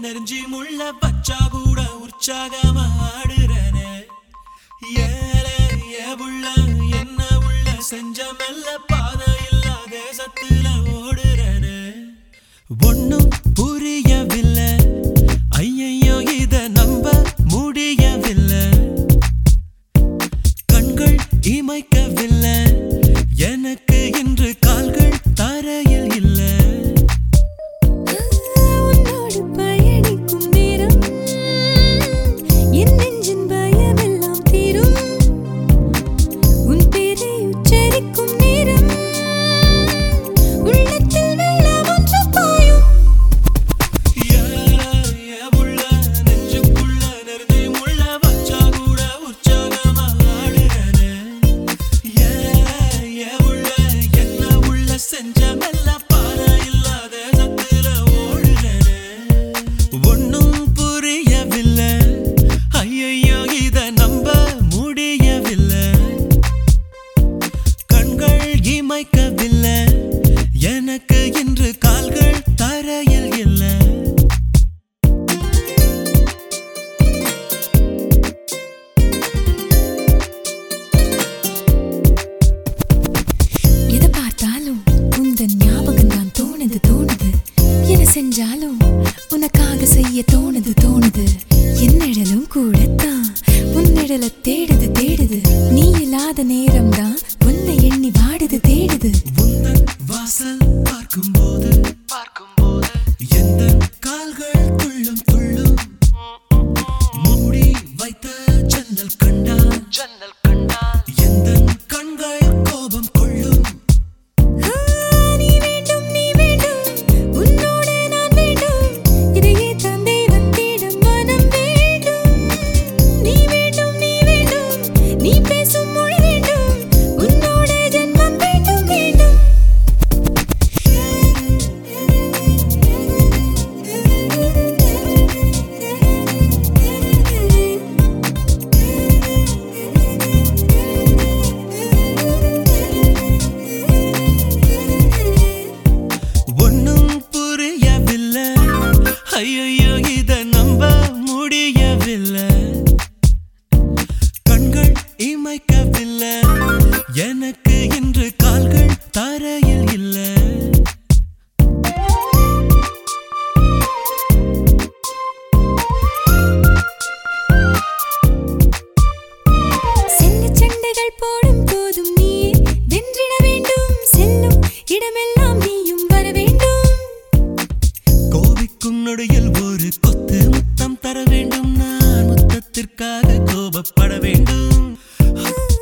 நெருஞ்சி முள்ள பச்சா கூட உற்சாகமா ஆடுறனே ஏலே ஏபுள்ள என்ன உள்ள செஞ்ச மெல்ல பாதை இல்லா தேசத்துல ஓடுறனே ஒண்ணும் புரியவில்லை ஐயையோ இத நம்ப முடியவில்லை கண்கள் இமைக்கவில்லை எனக்கு இன்று கால்கள் தரையில் இல்லை உன்னோடு பயணிக்கும் நேரம் என் நெஞ்சின் பயமெல்லாம் தீரும் உன் பேரை உச்சரிக்கும் நேரம் உள்ளத்தில் வெள்ளம் ஒன்று பாயும் ஏலே ஏபுள்ள நெஞ்சுக்குள்ள நெருஞ்சி முள்ள பச்சா கூட உற்சாகமா ஆடுறனே ஏலே ஏபுள்ள என்ன உள்ள செஞ்ச மெல்ல பாறை இல்லாத சத்துல ஓடுறனே ஒண்ணும் புரியவில்லை ஐயையோ இத நம்ப முடியவில்லை கண்கள் இமைக்கவில்லை எனக்கு இன்று கால்கள் தரையில் இல்லை எதை பார்த்தாலும் உந்தன் ஞாபகம் தான் தோணுது தோணுது எதை செஞ்சாலும் உனக்காக செய்ய தோணுது தோணுது என் நிழலும் கூடத்தான் உன் நிழலை தேடுது தேடுது நீ இல்லாத நேரம் தான் உன்னை எண்ணி வாடுது தேடுது உந்தன் வாசல் பார்க்கும்போது பார்க்கும்போது எந்த கால்கள் துள்ளும் துள்ளும் மூடி வைத்த ஜன்னல் கண்டா ஜன்னல் கண்டா எந்த கண்கள் கோபம் கொள்ளும் ஆ, நீ வேண்டும் நீ வேண்டும் உன்னோடு நான் வேண்டும் இதையே தந்தை வந்திடம் மனம் வேண்டும் நீ வேண்டும் நீ வேண்டும் நீ பேசும் மொழி வேண்டும் உன்னோட ஜென்மம் வேண்டும் வேண்டும் ஒண்ணும் புரியவில்லை ஐயோ இத நம்ப முடியவில்லை கண்கள் இமைக்கவில்லை எனக்கு இன்று கால்கள் தரையில் இல்லை செல்ல சண்டைகள் போடும் போதும் நீயே வென்றிட வேண்டும் செல்லும் இடமெல்லாம் நீயும் வர வேண்டும் கோபிக்கும் நொடியில் ஒரு கொத்து முத்தம் தர வேண்டும் நான் முத்தத்திற்காக கோபப்பட வேண்டும்